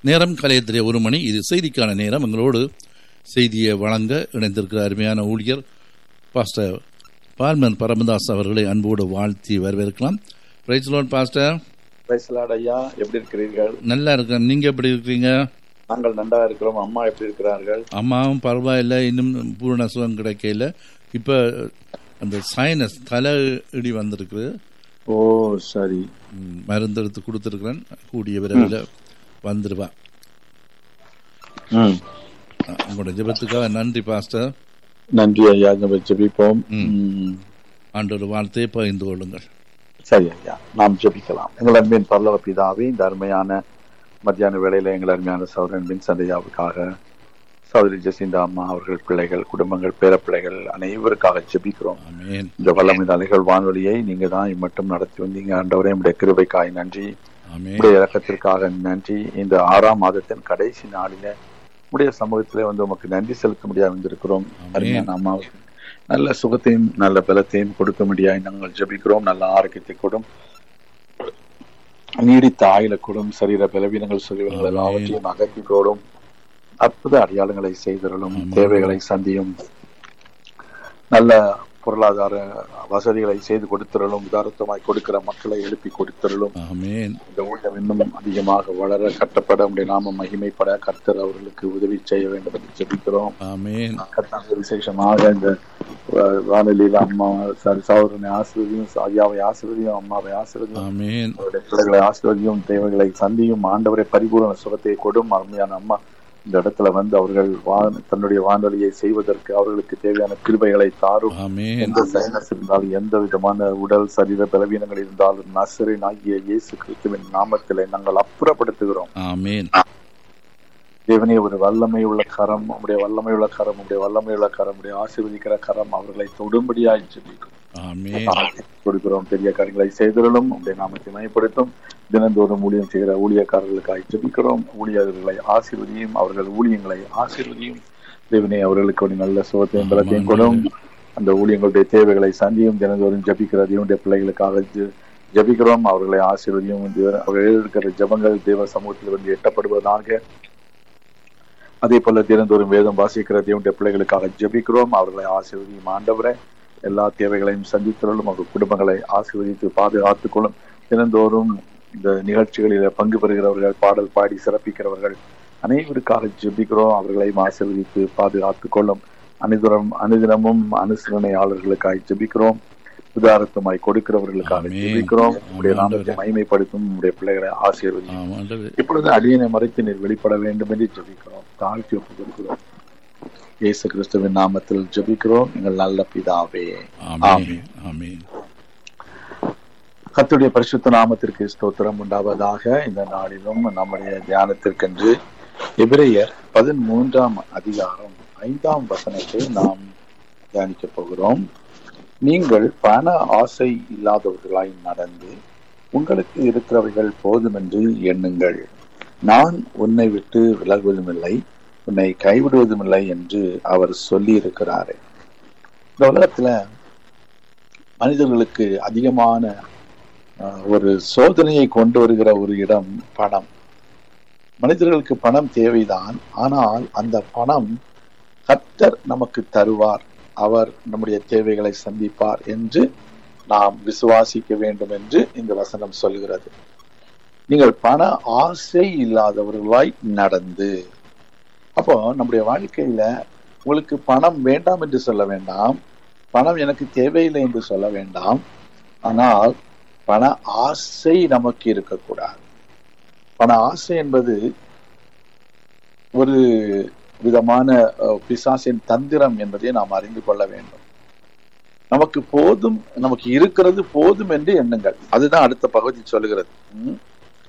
நேரம் கலையத்திலே ஒரு மணி இது செய்திக்கான நேரம் எங்களோடு செய்தியை வழங்க இணைந்திருக்கிற அருமையான ஊழியர் பாஸ்டர் பார்மன் பரமதாஸ் அவர்களை அன்போடு வாழ்த்தி வரவேற்கலாம் பிரைஸ் லோன் பாஸ்டர் பிரைஸ்லாட் ஐயா எப்படி இருக்கிறீர்கள் நல்லா இருக்கேன் நீங்க எப்படி இருக்கிறீங்க நாங்கள் நன்றா இருக்கிறோம் அம்மா எப்படி இருக்கிறார்கள் அம்மாவும் பரவாயில்ல இன்னும் பூரண சுகம் கிடைக்கல இப்ப அந்த சைனஸ் தலை இடி வந்திருக்கு ஓ சரி ம், மருந்து எடுத்து கொடுத்துருக்கிறேன் கூடிய விரைவில் வந்துடுவா ம் அஹ், உங்களோட ஜெபத்துக்காக நன்றி பாஸ்டர் நன்றி ஐயா நம்ம ஜெபிப்போம் ம். ம். ஆண்டோட வார்த்தையை பகிர்ந்து கொள்ளுங்கள் சரி ஐயா நாம் ஜெபிக்கலாம் எங்கள் அன்பின் பரலவ பிதாவே இந்த அருமையான மத்தியான வேளையில எங்கள் அருமையான சௌரன் பின் சந்தையாவுக்காக சௌதரி ஜெசிந்தா அம்மா அவர்கள் பிள்ளைகள் குடும்பங்கள் பேரப்பிள்ளைகள் அனைவருக்காக ஜெபிக்கிறோம் ஆமென் இந்த வல்லமை அலைகள் வானொலியை நீங்க தான் மட்டும் நடத்தி வந்தீங்க ஆண்டவரே உடைய கிருபைக்காய் நன்றி ஆமென் உடைய இறக்கத்திற்காக நன்றி இந்த ஆறாம் மாதத்தின் கடைசி நாளில உடைய சமூகத்திலே வந்து உமக்கு நன்றி செலுத்த முடியாது வந்திருக்கிறோம் ஆமென். அருமையான அம்மாவுக்கு நல்ல சுகத்தையும் நல்ல பலத்தையும் கொடுக்க முடியாது நாங்கள் ஜெபிக்கிறோம் நல்ல ஆரோக்கியத்தை கொடும் நீடித்த ஆயுள கொடும் சரீர பலவீனங்கள் சொல்லிவங்கள் ஆமென். எல்லாவற்றையும் அகற்றி கொடும் அற்புத அடையாளங்களை செய்தரலும் ஆமென். தேவைகளை சந்தியும் நல்ல பொருளாதார வசதிகளை செய்து கொடுத்திரலும் உதாரத்தமாய் கொடுக்கிற மக்களை எழுப்பி கொடுத்திரலும் ஆமென் இந்த ஊழியம் இன்னும் அதிகமாக வளர கட்டப்பட உடைய நாம மகிமைப்பட கர்த்தர் அவர்களுக்கு உதவி செய்ய வேண்டும் என்று ஜெபிக்கிறோம் ஆமென் கர்த்தாங்க விசேஷமாக இந்த அஹ், வானொலியில அம்மா சாரி சகோதரனை ஆசிர்வதியும் ஐயாவை ஆசிர்வதியும் அம்மாவை ஆசிர்வதியும் ஆமென் அவருடைய பிள்ளைகளை ஆசிர்வதியும் தேவைகளை சந்தியும் ஆண்டவரை பரிபூரண சுகத்தை கொடும் அருமையான அம்மா இந்த இடத்துல வந்து அவர்கள் வா- தன்னுடைய வானொலியை செய்வதற்கு அவர்களுக்கு தேவையான கிருபைகளை தாரும் ஆமென் எந்த சைனஸ் இருந்தாலும் எந்த விதமான உடல் சரீர பலவீனங்கள் இருந்தாலும் நசரின் ஆகிய இயேசு கிறிஸ்துவின் நாமத்திலே நாங்கள் அப்புறப்படுத்துகிறோம் ஆமென் தேவனே ஒரு வல்லமை உள்ள கரம் உடைய வல்லமை உள்ள கரம் உடைய வல்லமை உள்ள கரம் உடைய ஆசீர்வதிக்கிற கரம் அவர்களை தொடும்படியாய் ஜெபிக்கும் ஆமென் கொடுக்கிறோம் பெரிய காரியங்களை செய்திடலும் உடைய நாமத்தை மயப்படுத்தும் தினந்தோறும் ஊழியம் செய்கிற ஊழியக்காரர்களுக்காய் ஜெபிக்கிறோம் ஊழியர்களை ஆசீர்வதியும் அவர்கள் ஊழியங்களை ஆசீர்வதியும் தேவனே அவர்களுக்கு ஒரு நல்ல சுகத்தையும் பலத்தையும் கொடும் அந்த ஊழியங்களுடைய தேவைகளை சந்தியும் தினந்தோறும் ஜபிக்கிற தேவனுடைய பிள்ளைகளுக்காக ஜெ- ஜெபிக்கிறோம் அவர்களை ஆசீர்வதியும் தேவ- அவர்கள் இருக்கிற ஜெபங்கள் தேவ சமூகத்தில் வந்து எட்டப்படுவதாக அதே போல தினந்தோறும் வேதம் வாசிக்கிற தேவனுடைய பிள்ளைகளுக்காக ஜெபிக்கிறோம் அவர்களை ஆசீர்வதியும் ஆண்டவரே எல்லா தேவைகளையும் சந்தித்தவர்களும் அவர்கள் குடும்பங்களை ஆசீர்வதித்து பாதுகாத்துக் கொள்ளும் தினந்தோறும் இந்த நிகழ்ச்சிகளில் பங்கு பெறுகிறவர்கள் பாடல் பாடி சிறப்பிக்கிறவர்கள் அனைவருக்காக ஜெபிக்கிறோம் அவர்களையும் ஆசீர்வதித்து பாதுகாத்துக் கொள்ளும் அனுதினம் அனுதினமும் அனுசரணையாளர்களுக்காக ஜெபிக்கிறோம் உதாரத்தமாய் கொடுக்கிறவர்களுக்காக ஆமென். ஜெபிக்கிறோம் உடைய ஆமென் நாமத்தை ஆண்டவரே. மைமைப்படுத்தும் உடைய பிள்ளைகளை ஆசீர்வதியும் ஆமாம் ஆண்டவரே. இப்பொழுது அடியனை மறைத்து நீர் வெளிப்பட வேண்டும் என்று ஜெபிக்கிறோம் தாழ்த்தி ஒப்புக் கொடுக்கிறோம் இயேசு கிறிஸ்துவின் நாமத்தில் ஜெபிக்கிறோம் எங்கள் நல்ல பிதாவே ஆமென் ஆமென் கர்த்தருடைய பரிசுத்த நாமத்திற்கு ஸ்தோத்திரம் உண்டாவதாக இந்த நாளிலும் நம்முடைய தியானத்திற்கென்று எபிரேயர் பதிமூன்றாம் அதிகாரம் ஐந்தாம் வசனத்தை நாம் தியானிக்க போகிறோம் நீங்கள் பண ஆசை இல்லாதவர்களாய் நடந்து உங்களுக்கு இருக்கிறவைகள் போதுமென்று எண்ணுங்கள் நான் உன்னை விட்டு விலகுவதுமில்லை உன்னை கைவிடுவதுமில்லை என்று அவர் சொல்லி இருக்கிறாரு இந்த உலகத்துல மனிதர்களுக்கு அதிகமான அஹ், ஒரு சோதனையை கொண்டு வருகிற ஒரு இடம் பணம் மனிதர்களுக்கு பணம் தேவைதான் ஆனால் அந்த பணம் கர்த்தர் நமக்கு தருவார் அவர் நம்முடைய தேவைகளை சந்திப்பார் என்று நாம் விசுவாசிக்க வேண்டும் என்று இந்த வசனம் சொல்கிறது நீங்கள் பண ஆசை இல்லாதவர்களாய் நடந்து அப்போ நம்முடைய வாழ்க்கையில உங்களுக்கு பணம் வேண்டாம் என்று சொல்ல வேண்டாம் பணம் எனக்கு தேவையில்லை என்று சொல்ல வேண்டாம் ஆனால் பண ஆசை நமக்கு இருக்கக்கூடாது பண ஆசை என்பது ஒரு விதமான அஹ், பிசாசின் தந்திரம் என்பதை நாம் அறிந்து கொள்ள வேண்டும் நமக்கு போதும் நமக்கு இருக்கிறது போதும் என்று எண்ணுங்கள் அதுதான் அடுத்த பகுதி சொல்லுகிறது ம்?